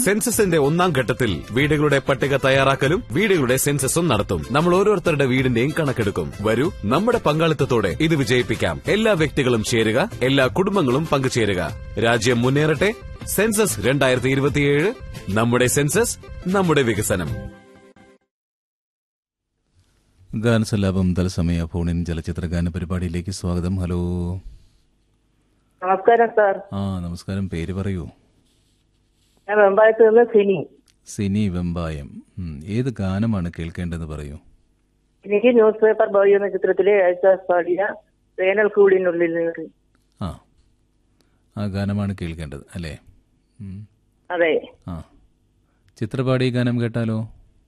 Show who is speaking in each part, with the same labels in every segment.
Speaker 1: സെൻസസിന്റെ ഒന്നാം ഘട്ടത്തിൽ വീടുകളുടെ പട്ടിക തയ്യാറാക്കലും വീടുകളുടെ സെൻസസും നടത്തും നമ്മൾ ഓരോരുത്തരുടെ വീടിന്റെയും കണക്കെടുക്കും വരൂ നമ്മുടെ പങ്കാളിത്തത്തോടെ ഇത് വിജയിപ്പിക്കാം എല്ലാ വ്യക്തികളും ചേരുക എല്ലാ കുടുംബങ്ങളും പങ്കുചേരുക രാജ്യം മുന്നേറട്ടെ സെൻസസ് രണ്ടായിരത്തി ഇരുപത്തിയേഴ് നമ്മുടെ സെൻസസ് നമ്മുടെ വികസനം
Speaker 2: ഗാനസല്ലാപം തത്സമയ ഫോണിൻ ചലച്ചിത്ര ഗാന പരിപാടിയിലേക്ക് സ്വാഗതം ഹലോ
Speaker 3: നമസ്കാരം സാർ
Speaker 2: ആ നമസ്കാരം പേര് പറയൂ
Speaker 3: ഞാൻ വെമ്പായത്ത് നിന്ന് സിനി
Speaker 2: സിനി വെമ്പായം ഉം, ഏത് ഗാനമാണ് കേൾക്കേണ്ടതെന്ന് പറയൂ
Speaker 3: എനിക്ക് ന്യൂസ് പേപ്പർ ബോയ് എന്ന ചിത്രത്തിലെ യേശുദാസ് പാടിയ വേനൽ കൂടിനുള്ളിൽ നിന്ന്
Speaker 2: ആ ആ ഗാനമാണ് കേൾക്കേണ്ടത് അല്ലേ ഉം,
Speaker 3: അതെ
Speaker 2: ആ ചിത്രപാടി ഗാനം കേട്ടാലോ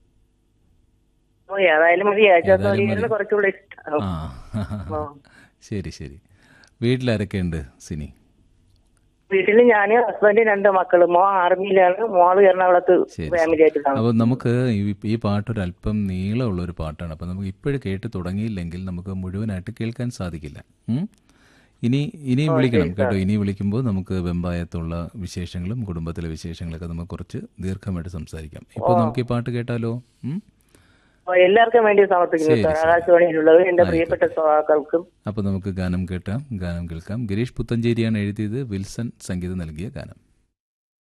Speaker 3: ഓ ഏതായാലും മതി യേശുദാസ്
Speaker 2: ഏതായാലും
Speaker 3: പാടിയാണ്
Speaker 2: മതി.
Speaker 3: കുറച്ചുകൂടെ ഇഷ്ടം
Speaker 2: ആ ശരി ശരി വീട്ടിലാരൊക്കെയുണ്ട് സിനി
Speaker 3: വീട്ടിൽ ഞാന് ഹസ്ബൻഡ് രണ്ട് മക്കള് മോ ആർമിയിലാണ് മോള് എറണാകുളത്ത്
Speaker 2: ശരി.
Speaker 3: ഫാമിലി ആയിട്ട് താമസം
Speaker 2: അപ്പോൾ നമുക്ക് ഈ- ഈ പാട്ടൊരു അല്പം നീളമുള്ള ഒരു പാട്ടാണ് അപ്പോൾ നമുക്ക് ഇപ്പോഴും കേട്ട് തുടങ്ങിയില്ലെങ്കിൽ നമുക്ക് മുഴുവനായിട്ട് കേൾക്കാൻ സാധിക്കില്ല ഉം? ഇനി ഇനിയും വിളിക്കണം കേട്ടോ ഇനി വിളിക്കുമ്പോൾ നമുക്ക് വെമ്പായത്തുള്ള വിശേഷങ്ങളും കുടുംബത്തിലെ വിശേഷങ്ങളൊക്കെ നമുക്ക് കുറച്ച് ദീർഘമായിട്ട് സംസാരിക്കാം ഇപ്പോൾ നമുക്ക് ഈ പാട്ട് കേട്ടാലോ ഉം?
Speaker 3: ഓ, എല്ലാവർക്കും വേണ്ടി സമർപ്പിക്കുന്നു
Speaker 2: ശരി,
Speaker 3: സാർ
Speaker 2: ശരി.
Speaker 3: ആകാശവാണിയിലുള്ളത് എന്റെ പ്രിയപ്പെട്ട ശ്രോതാക്കൾക്കും
Speaker 2: അപ്പോൾ നമുക്ക് ഗാനം കേട്ടാം ഗാനം കേൾക്കാം ഗിരീഷ് പുത്തഞ്ചേരിയാണ് എഴുതിയത് വിൽസൺ സംഗീതം നൽകിയ ഗാനം